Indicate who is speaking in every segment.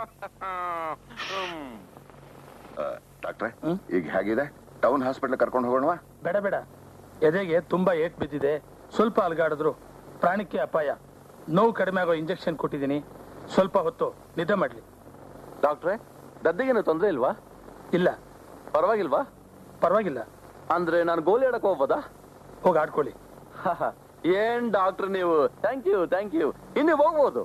Speaker 1: ಡಾಕ್ಟ್ರೆ ಈಗ ಹೇಗಿದೆ ಟೌನ್ ಹಾಸ್ಪಿಟಲ್ ಕರ್ಕೊಂಡು ಹೋಗೋಣವಾ
Speaker 2: ಬೇಡ ಬೇಡ ಎದೆಗೆ ತುಂಬಾ ಏಟ್ ಬಿದ್ದಿದೆ ಸ್ವಲ್ಪ ಅಲ್ಗಾಡಿದ್ರು ಪ್ರಾಣಕ್ಕೆ ಅಪಾಯ ನೋವು ಕಡಿಮೆ ಆಗೋ ಇಂಜೆಕ್ಷನ್ ಕೊಟ್ಟಿದ್ದೀನಿ ಸ್ವಲ್ಪ ಹೊತ್ತು ನಿದ್ದೆ ಮಾಡ್ಲಿ
Speaker 3: ಡಾಕ್ಟ್ರೆ ದದ್ದಿಗೇನು ತೊಂದರೆ ಇಲ್ವಾ
Speaker 2: ಇಲ್ಲ
Speaker 3: ಪರವಾಗಿಲ್ವಾ
Speaker 2: ಪರವಾಗಿಲ್ಲ
Speaker 3: ಅಂದ್ರೆ ನಾನು ಗೋಲಿ ಆಡಕ್ ಹೋಗ್ಬೋದಾ
Speaker 2: ಹೋಗಿ ಆಡ್ಕೊಳ್ಳಿ
Speaker 3: ಏನ್ ಡಾಕ್ಟರ್ ನೀವು ಥ್ಯಾಂಕ್ ಯು ಥ್ಯಾಂಕ್ ಯು ಇನ್ನು ಹೋಗ್ಬೋದು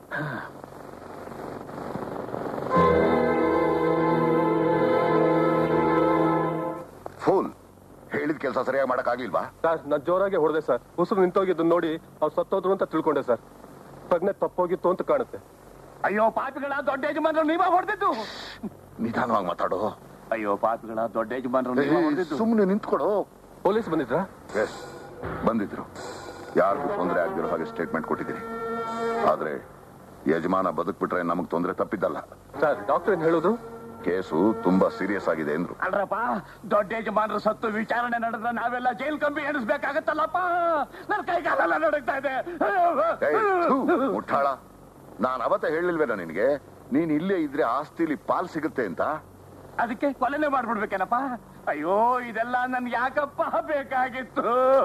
Speaker 1: ಫೂಲ್ ಹೇಳಿದ ಕೆಲಸ ಸರಿಯಾಗಿ ಮಾಡಕ್ಕಾಗ್ಲಿಲ್ವಾ
Speaker 4: ಸರ್ ನಾನು ಜೋರಾಗಿ ಹೊಡೆದೆ ಸರ್ ಉಸಿರು ನಿಂತೋಗಿದ್ದು ನೋಡಿ ಅವ್ರು ಸತ್ತೋದ್ರು ಅಂತ ತಿಳ್ಕೊಂಡೆ ಸರ್ ಪ್ರಜ್ಞೆ ತಪ್ಪೋಗಿತ್ತು ಅಂತ ಕಾಣುತ್ತೆ
Speaker 5: ಅಯ್ಯೋ ಪಾಪಿಗಳ ದೊಡ್ಡ ಯಜಮಾನ್ರು ನೀವ ಹೊಡೆದಿದ್ದು
Speaker 1: ನಿಧಾನವಾಗಿ ಮಾತಾಡು
Speaker 5: ಅಯ್ಯೋ ಪಾಪಿಗಳ ದೊಡ್ಡ ಯಜಮಾನ್ರು ನೀವ ಹೊಡೆದಿದ್ದು
Speaker 1: ಸುಮ್ಮನೆ ನಿಂತ್ಕೊಡು
Speaker 4: ಪೊಲೀಸ್ ಬಂದಿದ್ರಾ
Speaker 1: ಎಸ್ ಬಂದಿದ್ರು ಯಾರಿಗೂ ತೊಂದರೆ ಆಗದಿರೋ ಹಾಗೆ ಸ್ಟೇಟ್ಮೆಂಟ್ ಕೊಟ್ಟಿದ್ದೀನಿ ಆದ್ರೆ ಯಜಮಾನ ಬದುಕ್ಬಿಟ್ರೆ ನಮಗ್ ತೊಂದರೆ ತಪ್ಪಿದ್ದಲ್ಲ
Speaker 4: ಸರ್ ಡಾಕ್ಟರ್ ಏನ್ ಹೇಳೋದು
Speaker 1: ಕೇಸು ತುಂಬಾ ಸೀರಿಯಸ್ ಆಗಿದೆ ಅಂದ್ರು
Speaker 5: ಅಲ್ರಪ್ಪ ದೊಡ್ಡ ಯಜಮಾನ್ರು ಸತ್ತು ವಿಚಾರಣೆ ನಡೆದ್ರೆ ನಾವೆಲ್ಲ ಜೈಲ್ ಕಂಬಿ ಎಣಿಸ್ಬೇಕಾಗತ್ತಲ್ಲಪ್ಪ ನನ್ನ ಕೈಗಾಲೆಲ್ಲ ನಡುಗ್ತಾ ಇದೆ
Speaker 1: ಏಯ್, ಥು, ಮುಠಾಳ ನಾನ್ ಅವತ್ತ ಹೇಳಿಲ್ವೇನ ನಿನಗೆ ನೀನ್ ಇಲ್ಲೇ ಇದ್ರೆ ಆಸ್ತಿಲಿ ಪಾಲ್ ಸಿಗುತ್ತೆ ಅಂತ
Speaker 5: ಅದಕ್ಕೆ ಕೊಲೆನೆ ಮಾಡ್ಬಿಡ್ಬೇಕೇನಪ್ಪ ಅಯ್ಯೋ ಇದೆಲ್ಲ ನನ್ ಯಾಕಪ್ಪ ಬೇಕಾಗಿತ್ತು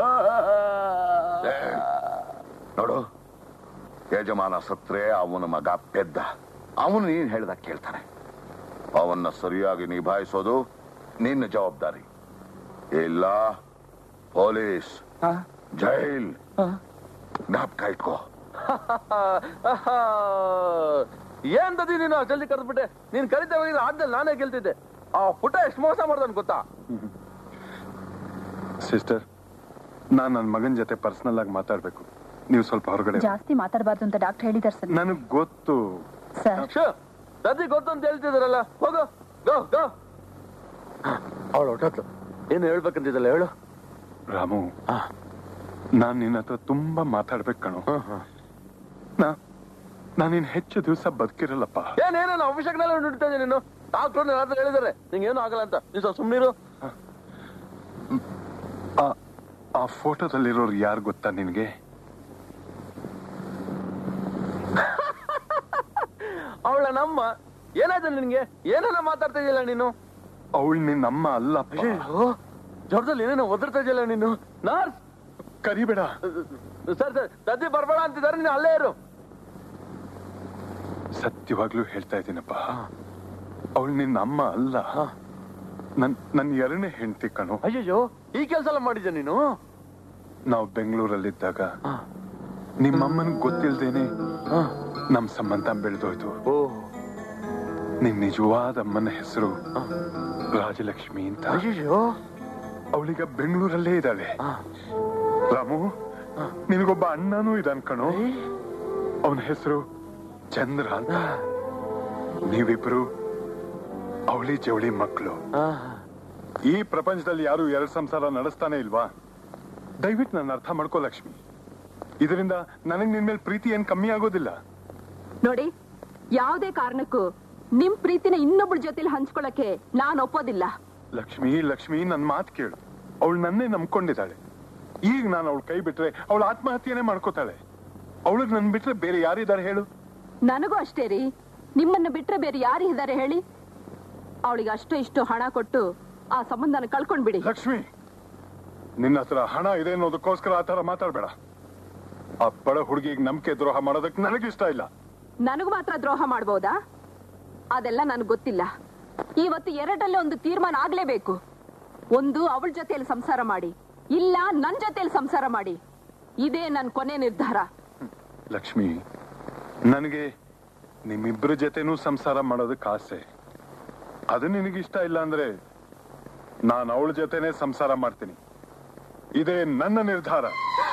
Speaker 1: ಏಯ್, ನೋಡು ಯಜಮಾನ ಸತ್ರೆ ಅವನ ಮಗ ಪೆದ್ದ ಅವನು ನೀನ್ ಹೇಳ್ದಾಗ ಕೇಳ್ತಾನೆ ಅವನ್ನ ಸರಿಯಾಗಿ ನಿಭಾಯಿಸೋದು ನಿನ್ನ ಜವಾಬ್ದಾರಿ ಇಲ್ಲ ಪೊಲೀಸ್ ಜೈಲ್ ಜ್ಞಾಪಕ ಇಟ್ಕೋ
Speaker 3: ಏನ್ ದದಿ ನೀನು ಅಷ್ಟ್ ಜಲ್ದಿ ಕರೆದ್ಬಿಟ್ಟೆ ನೀನ್ ಕರಿತಾ ಹೋಗಿದ್ರೆ ಆದ್ಮೇಲೆ ನಾನೇ ಗೆಲ್ತಿದ್ದೆ ಆ ಪುಟ ಎಷ್ಟು ಮೋಸ ಮಾಡ್ದನ್ ಗೊತ್ತಾ
Speaker 6: ಸಿಸ್ಟರ್ ನಾನ್ ನನ್ನ ಮಗನ ಜೊತೆ ಪರ್ಸನಲ್ ಆಗಿ ಮಾತಾಡ್ಬೇಕು ನೀವು ಸ್ವಲ್ಪ ಹೊರಗಡೆ
Speaker 7: ಜಾಸ್ತಿ ಮಾತಾಡಬಾರ್ದು ಅಂತ ಡಾಕ್ಟರ್ ಹೇಳಿದಾರೆ ಸರ್
Speaker 6: ನನಗ್ ಗೊತ್ತು
Speaker 7: ಸರ್
Speaker 3: ಶೋ ದದ್ದಿ ಗೊತ್ತು ಅಂತ ಹೇಳ್ತಿದಾರಲ್ಲ ಹೋಗು ಗೋ ಗೋ ಅವಳು ಹೊಟ್ಟತ್ಲು ಏನು ಹೇಳ್ಬೇಕಂತಿದ್ದಲ್ಲ ಹೇಳು
Speaker 6: ರಾಮು ನಾನ್ ನಿನ್ನ ಹತ್ರ ತುಂಬಾ ಮಾತಾಡ್ಬೇಕು ಕಣೋ ನಾ ನಾನಿನ್ ಹೆಚ್ಚು ದಿವಸ ಬದುಕಿರಲ್ಲಪ್ಪ
Speaker 3: ಏನೇನೇನು ಅಭಿಷೇಕನೆಲ್ಲ ನುಡಿತಾ ಇದೀಯ ನೀನು ಡಾಕ್ಟರ್ ಏನಾದ್ರೂ ಹೇಳಿದಾರೆ ನಿಂಗೆ ಏನು ಆಗಲ್ಲ ಅಂತ ನೀನ್ ಸ್ವಲ್ಪ ಸುಮ್ಮನಿರು
Speaker 6: ಆ ಆ ಫೋಟೋದಲ್ಲಿರೋರು ಯಾರು ಗೊತ್ತಾ ನಿನ್ಗೆ
Speaker 3: ಅವಳ ನಮ್ಮ ಏನಾಯ್ತು ನಿನ್ಗೆ ಏನೆಲ್ಲ ಮಾತಾಡ್ತಾ ಇದೆಯಲ್ಲ ನೀನು
Speaker 6: ಅವಳು ನಿನ್ನಮ್ಮ ಅಲ್ಲಪ್ಪ
Speaker 3: ಅಯ್ಯೋ ಜ್ವರದಲ್ಲಿ ಏನೇನೋ ಒದರ್ತಾ ಇದೆಯಲ್ಲ ನೀನು ನರ್ಸ್
Speaker 6: ಕರಿಬೇಡ
Speaker 3: ಸರ್ ಸರ್ ದದ್ದಿ ಬರ್ಬೇಡ ಅಂತಿದ್ದಾರೆ ನೀನು ಅಲ್ಲೇ ಇರು
Speaker 6: ಸತ್ಯವಾಗ್ಲೂ ಹೇಳ್ತಾ ಇದ್ದೀನಪ್ಪ ಅವಳು ನಿನ್ನ ಅಮ್ಮ ಅಲ್ಲ ನನ್ ನನ್ ಎರಡನೇ ಹೆಂಡತಿ ಕಣೋ
Speaker 3: ಅಯ್ಯಯ್ಯೋ ಈ ಕೆಲಸ ಎಲ್ಲ ಮಾಡಿದ್ಯಾ ನೀನು
Speaker 6: ನಾವು ಬೆಂಗಳೂರಲ್ಲಿದ್ದಾಗ ನಿಮ್ಮಮ್ಮನ್ ಗೊತ್ತಿಲ್ದೇನೆ ನಮ್ ಸಂಬಂಧ ಬೆಳೆದೋಯ್ತು
Speaker 3: ಓ
Speaker 6: ನಿನ್ ನಿಜವಾದ ಅಮ್ಮನ ಹೆಸರು ರಾಜಲಕ್ಷ್ಮಿ ಅಂತ
Speaker 3: ಅಯ್ಯಯ್ಯೋ
Speaker 6: ಅವಳೀಗ ಬೆಂಗಳೂರಲ್ಲೇ ಇದ್ದಾಳೆ ರಾಮು ನಿನಗೊಬ್ಬ ಅಣ್ಣನೂ ಇದಾನ್ ಕಣೋ ಅವನ ಹೆಸರು ಚಂದ್ರ ಅಂತ ನೀವಿಬ್ರು ಅವಳಿ ಜವಳಿ ಮಕ್ಕಳು ಈ ಪ್ರಪಂಚದಲ್ಲಿ ಯಾರು ಎರಡು ಸಂಸಾರ ನಡೆಸ್ತಾನೆ ಇಲ್ವಾ ದಯವಿಟ್ಟು ನನ್ನ ಅರ್ಥ ಮಾಡ್ಕೋ ಲಕ್ಷ್ಮಿ ಇದರಿಂದ ನನಗ್ ನಿನ್ ಮೇಲೆ ಪ್ರೀತಿ ಏನ್ ಕಮ್ಮಿ ಆಗೋದಿಲ್ಲ
Speaker 8: ನೋಡಿ ಯಾವುದೇ ಕಾರಣಕ್ಕೂ ನಿಮ್ ಪ್ರೀತಿನ ಇನ್ನೊಬ್ಬಳ ಜೊತೆಲಿ ಹಂಚ್ಕೊಳಕ್ಕೆ ನಾನ್ ಒಪ್ಪೋದಿಲ್ಲ
Speaker 6: ಲಕ್ಷ್ಮಿ ಲಕ್ಷ್ಮಿ ನನ್ ಮಾತು ಕೇಳು ಅವಳು ನನ್ನೇ ನಂಬ್ಕೊಂಡಿದ್ದಾಳೆ ಈಗ ನಾನು ಅವಳ ಕೈ ಬಿಟ್ರೆ ಅವಳ ಆತ್ಮಹತ್ಯೆನೇ ಮಾಡ್ಕೋತಾಳೆ ಅವಳಿಗೆ ನನ್ ಬಿಟ್ರೆ ಬೇರೆ ಯಾರಿದ್ದಾರೆ ಹೇಳು
Speaker 8: ನನಗೂ ಅಷ್ಟೇ ರೀ ನಿಮ್ಮನ್ನ ಬಿಟ್ರೆ ಬೇರೆ ಯಾರು ಇದ್ದಾರೆ ಹೇಳಿ ಅವಳಿಗೆ ಅಷ್ಟು ಇಷ್ಟು ಹಣ ಕೊಟ್ಟು ಆ ಸಂಬಂಧನ ಕಳ್ಕೊಂಡ್ಬಿಡಿ
Speaker 6: ಲಕ್ಷ್ಮಿ ನಿನ್ನ ಹತ್ರ ಹಣ ಇದೆ ಅನ್ನೋದಕ್ಕೋಸ್ಕರ ಆ ತರ ಮಾತಾಡ್ಬೇಡ ಆ ಬಡ ಹುಡುಗಿಗೆ ನಂಬಿಕೆ ದ್ರೋಹ ಮಾಡೋದಕ್ಕೆ ನನಗಿಷ್ಟ ಇಲ್ಲ
Speaker 8: ನನಗೂ ಮಾತ್ರ ದ್ರೋಹ ಮಾಡ್ಬೋದಾ ಅದೆಲ್ಲ ನನಗೆ ಗೊತ್ತಿಲ್ಲ ಇವತ್ತು ಎರಡಲ್ಲೇ ಒಂದು ತೀರ್ಮಾನ ಆಗ್ಲೇಬೇಕು ಒಂದು ಅವಳ ಜೊತೆಯಲ್ಲಿ ಸಂಸಾರ ಮಾಡಿ ಇಲ್ಲ ನನ್ ಜೊತೆಯಲ್ಲಿ ಸಂಸಾರ ಮಾಡಿ ಇದೇ ನನ್ನ ಕೊನೆ ನಿರ್ಧಾರ
Speaker 6: ಲಕ್ಷ್ಮಿ ನನಗೆ ನಿಮ್ಮಿಬ್ಬರ ಜೊತೆನೂ ಸಂಸಾರ ಮಾಡೋದಕ್ಕೆ ಆಸೆ ಅದು ನಿನಗಿಷ್ಟ ಇಲ್ಲ ಅಂದ್ರೆ ನಾನು ಅವಳ ಜೊತೆನೆ ಸಂಸಾರ ಮಾಡ್ತೀನಿ ಇದೇ ನನ್ನ ನಿರ್ಧಾರ